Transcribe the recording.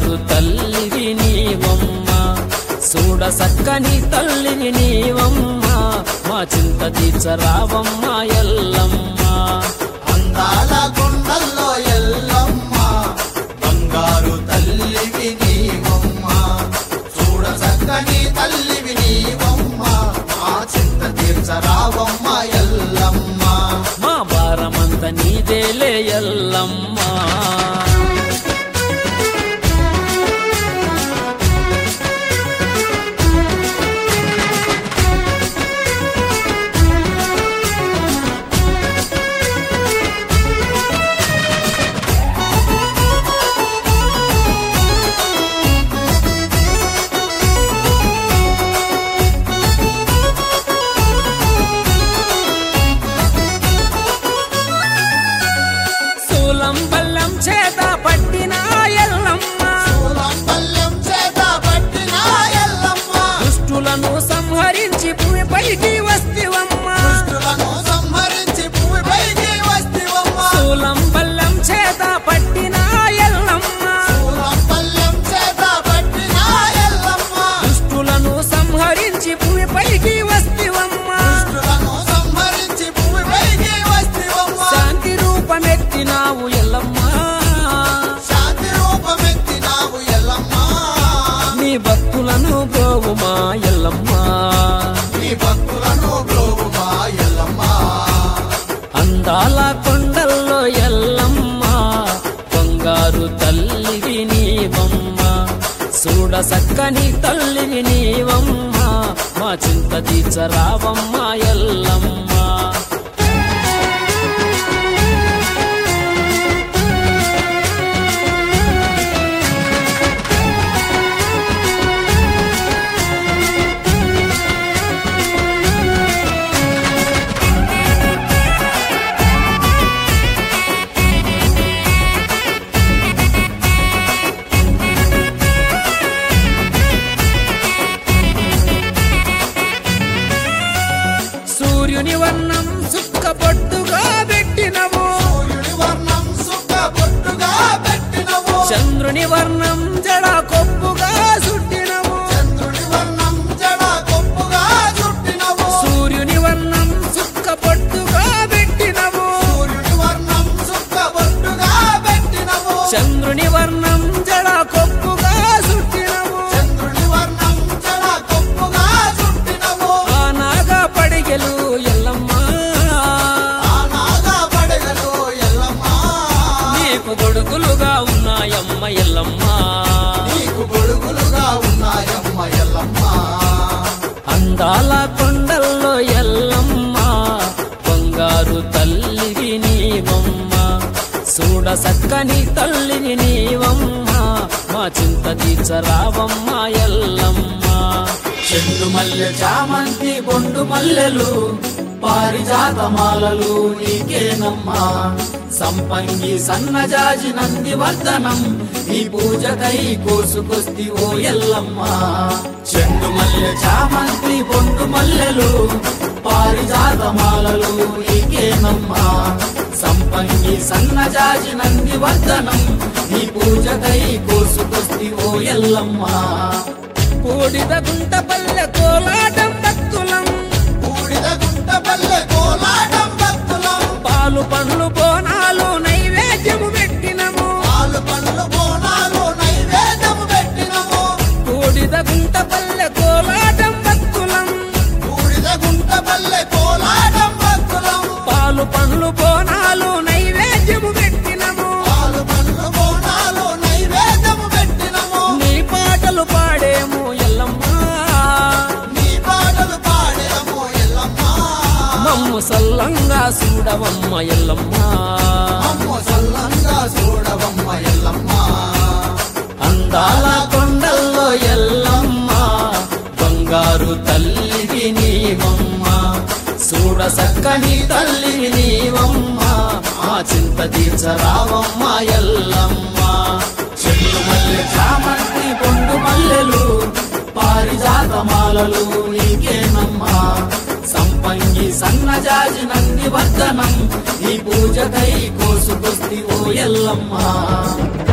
బంగారు తల్లివి నీవమ్మ చూడ సక్కని తల్లివి నీవమ్మ మా చింత తీర్చరావమ్మ ఎల్లమ్మ అందాల కొండల్లో ఎల్లమ్మ బంగారు తల్లివి నీవమ్మ చూడ చక్కని తల్లివి నీవమ్మ మా చింత తీర్చరావమ్మ ఎల్లమ్మ మా భారమంత నీదేలే ఎల్లమ్మ శూలం బల్లం చేత పట్టిన ఎల్లమ్మ శూలం పల్లెం చేత పట్టిన ఎల్లమ్మ దుష్టులను సంహరించి భూమిపైకి వస్తివమ్మ దుష్టులను సంహరించి భూమిపైకి వస్తివమ్మ శూలం బల్లం చేత పట్టిన ఎల్లమ్మ శూలం పల్లెం చేత పట్టిన ఎల్లమ్మ దుష్టులను సంహరించి భూమిపైకి వస్తివమ్మ దుష్టులను సంహరించి భూమిపైకి వస్తివమ్మ శాంతి రూపమెత్తినావు ఎల్లమ్మ శాంతి రూపమెత్తినావు ఎల్లమ్మ నీ భక్తులను గోవుమా ఎల్లమ్మ నీ భక్తులను బ్రోవుమా ఎల్లమ్మ అందాల కొండల్లో ఎల్లమ్మ బంగారు తల్లివి నీవమ్మ చూడ సక్కని తల్లివి నీవమ్మ మా చింత తీర్చరావమ్మ ఎల్లమ్మ సూర్యుని వర్ణం సుక్క పొట్టుగా పెట్టినవు సూర్యుడి వర్ణం సుఖ బొట్టుగా పెట్టినవు చంద్రుని వర్ణం జడ కొప్పుగా చుట్టినవు చంద్రుడి వర్ణం జడ కొప్పుగా చుట్టినవు సూర్యుని వర్ణం సుక్క పొట్టుగా పెట్టినవు సూర్యుడి వర్ణం సుఖ బొట్టుగా పెట్టినవు చంద్రుని వర్ణం జడ కొప్పుగా చుట్టినవు చంద్రుడి వర్ణం జడ కొప్పుగా చుట్టినవు ఆ నాగ పడిగెలు ఎల్లమ్మ ఆ నాగా పడగలు ఎల్లమ్మ నీకు గొడుగులుగా ఉన్నాయమ్మ ఎల్లమ్మ నీకు గొడుగులుగా ఉన్నాయమ్మ ఎల్లమ్మ అందాల కొండల్లో ఎల్లమ్మ బంగారు తల్లివి నీవమ్మ చూడ సక్కని తల్లివి నీవమ్మ మా చింత తీర్చరావమ్మ ఎల్లమ్మ చెండు మల్లె చామంతి బొండు మల్లెలు పారిజాతమాలలు నీకేనమ్మా సంపంగి సన్నజాజి నంది వర్ధనం నీ పూజకై కోసుకొస్తి ఓ ఎల్లమ్మ చెండు మల్లె చామంతి బొండు మల్లెలు పారిజాతమాలలు నీకేనమ్మా సంపంగి సన్నజాజి నంది వర్ధనం నీ పూజకై కోసుకొస్తి ఓ ఎల్లమ్మ కోడిద గుంట పల్లె కోలాటం భక్తులం బూడిద గుంట పల్లె కోలాటం భక్తులం పాలు పండ్లు బోనాలు నైవేద్యము పెట్టినము పాలు పండ్లు బోనాలు నైవేద్యము పెట్టినము కోడిద గుంట పల్లె కోలాటం భక్తులం బూడిద గుంట పల్లె కోలాటం భక్తులం పాలు పండ్లు బోనాలు నైవేద్యము పెట్టినము పాలు పండ్లు బోనాలు నైవేద్యము పెట్టినము నీ పాటలు పాడేము ఎల్లమ్మ నీ పాటలు పాడేము ఎల్లమ్మ మమ్ము సల్లంగా చూడవమ్మ ఎల్లమ్మ అమ్మ సల్లంగా చూడవమ్మ ఎల్లమ్మ అందాల కొండల్లో ఎల్లమ్మ బంగారు తల్లివి నీవమ్మ చూడ సక్కని తల్లివి నీవమ్మ ఆ చింత తీర్చరావమ్మ ఎల్లమ్మ చెల్లు మల్లె చామంతి పొండు మల్లెలు పారిజాతమాలలు నీకేనమ్మా సంపంగి సన్నజాజి నంది వర్ధనం నీ పూజకై కోసుకొస్తి ఓ ఎల్లమ్మ